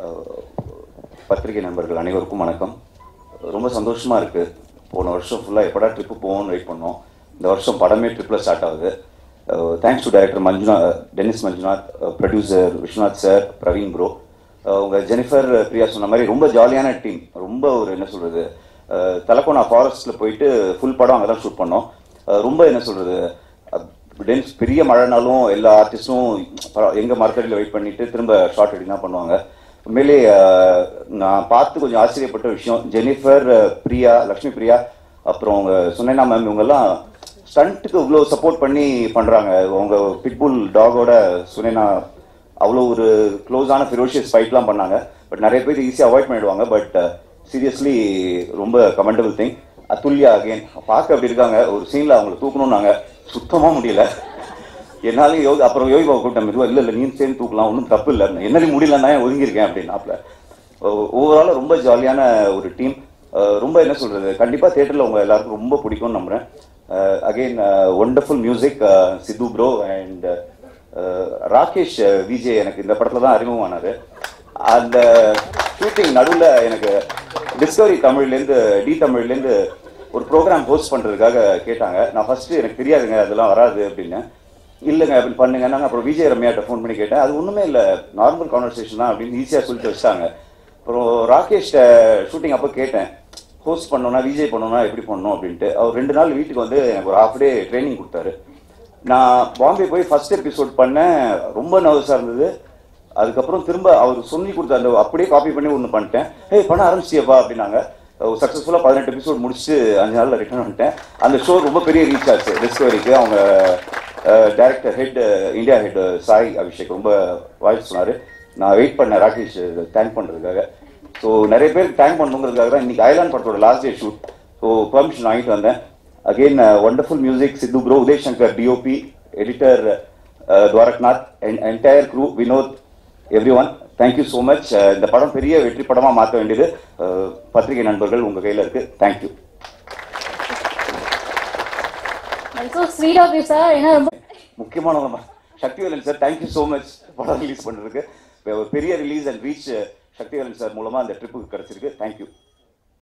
அஹ், பத்திரிகை நண்பர்கள் அனைவருக்கும் வணக்கம் ரொம்ப சந்தோஷமாக இருக்குது போன வருஷம் ஃபுல்லாக எப்படா ட்ரிப்பு போவோம்னு வெயிட் பண்ணோம் இந்த வருஷம் படமே ட்ரிப்பில் ஸ்டார்ட் ஆகுது thanks to director Manjunath Dennis Manjunath producer Viswanath sir Praveen bro உங்கள் ஜெனிஃபர் பிரியா சொன்ன மாதிரி ரொம்ப ஜாலியான டீம் ரொம்ப ஒரு என்ன சொல்கிறது தலக்கோனா ஃபாரஸ்ட்டில் போயிட்டு ஃபுல் படம் அங்கே தான் ஷூட் பண்ணோம் அஹ், ரொம்ப என்ன சொல்கிறது டென்ஸ் பெரிய மழைனாலும் எல்லா ஆர்டிஸ்டும் எங்கள் மார்க்கெட்டில் வெயிட் பண்ணிட்டு திரும்ப ஷார்ட் எடிங் தான் பண்ணுவாங்க உண்மையிலே அஹ், நான் பார்த்து கொஞ்சம் ஆச்சரியப்பட்ட விஷயம் ஜெனிஃபர் அஹ், பிரியா லக்ஷ்மி பிரியா அப்புறம் அவங்க சுனைனா மேம் இவங்கெல்லாம் ஸ்டண்ட்டுக்கு இவ்வளோ சப்போர்ட் பண்ணி பண்ணுறாங்க அவங்க பிட்புல் டாகோட சுனைனா அவ்வளோ ஒரு க்ளோஸான ஃபிரோஷியஸ் ஃபைட்லாம் பண்ணாங்க பட் நிறைய பேர் ஈஸியாக அவாய்ட் பண்ணிடுவாங்க பட் சீரியஸ்லி ரொம்ப கமெண்டபிள் திங் அதுல்யா அகைன் பார்க்க அப்படி இருக்காங்க ஒரு சீனில் அவங்கள தூக்கணும்னாங்க சுத்தமாக முடியல என்னாலும் யோகி அப்புறம் யோகி பாபா கூட்டம் மெதுவாக இல்லை இல்லை நீ சேர்ந்து தூக்கலாம் ஒன்றும் தப்பு இல்லை என்னாலும் முடியலன்னா ஏன் ஒதுங்கியிருக்கேன் அப்படின்னாப்ல ஓவராலாக ரொம்ப ஜாலியான ஒரு டீம் ரொம்ப என்ன சொல்கிறது கண்டிப்பாக தேட்டரில் உங்கள் எல்லாருக்கும் ரொம்ப பிடிக்கும்னு நம்புகிறேன் again wonderful music Sidhu bro and Rakesh Vijay எனக்கு இந்த படத்தில் தான் அறிமுகமானார் அந்த ஷூட்டிங் நடுவில் எனக்கு டிஸ்கவரி தமிழ்லேருந்து டி தமிழ்லேருந்து ஒரு ப்ரோக்ராம் ஹோஸ்ட் பண்ணுறதுக்காக கேட்டாங்க நான் ஃபஸ்ட்டு எனக்கு தெரியாதுங்க அதெல்லாம் வராது அப்படின்னு இல்லைங்க அப்படின்னு பண்ணுங்க நாங்கள் அப்புறம் விஜய் ரம்யாட்ட ஃபோன் பண்ணி கேட்டேன் அது ஒன்றுமே இல்லை நார்மல் கான்வர்சேஷன் தான் அப்படின்னு ஈஸியாக சொல்லிட்டு வச்சிட்டாங்க அப்புறம் ராகேஷ்ட ஷூட்டிங் அப்போ கேட்டேன் ஹோஸ்ட் பண்ணோன்னா விஜய் பண்ணோன்னா எப்படி பண்ணணும் அப்படின்ட்டு அவர் ரெண்டு நாள் வீட்டுக்கு வந்து எனக்கு ஒரு ஹாஃப் டே ட்ரைனிங் கொடுத்தாரு நான் பாம்பே போய் ஃபர்ஸ்ட் எபிசோட் பண்ணேன் ரொம்ப நர்வஸாக இருந்தது அதுக்கப்புறம் திரும்ப அவர் சொல்லி கொடுத்த அந்த அப்படியே காப்பி பண்ணி ஒன்று பண்ணிட்டேன் ஹே பண்ண ஆரம்பிச்சியப்பா அப்படின்னாங்க சக்ஸஸ்ஃபுல்லாக பதினெட்டு எபிசோட் முடிச்சுட்டு அஞ்சு நாளில் ரிட்டர்ன் பண்ணிட்டேன் அந்த ஷோ ரொம்ப பெரிய ரீச் ஆச்சு டிஸ்கவரிக்கு அவங்க director head India head Sai Abhishek ரொம்ப வாழ்த்து சொன்னார் நான் வெயிட் பண்ணேன் ராகேஷ் தேங்க் பண்ணுறதுக்காக ஸோ நிறைய பேருக்கு தேங்க் பண்ணணுங்கிறதுக்காக தான் இன்னைக்கு ஐலாண்ட் படத்தோட last day shoot so permission வாங்கிட்டு வந்தேன் again wonderful music Sidhu bro Uday Shankar DOP editor Dwarakanath entire crew Vinod every one thank you so much இந்த படம் பெரிய வெற்றி படமாக மாற்ற வேண்டியது அஹ், பத்திரிகை நண்பர்கள் உங்கள் கையில் இருக்குது thank you so sweet of you sir ஏன்னா ரொம்ப முக்கியமானவங்க Sakthivelan sir thank you so much படம் ரிலீஸ் பண்ணுறதுக்கு ஒரு பெரிய release and reach Sakthivelan sir மூலமாக அந்த ட்ரிப்புக்கு கிடச்சிருக்கு தேங்க்யூ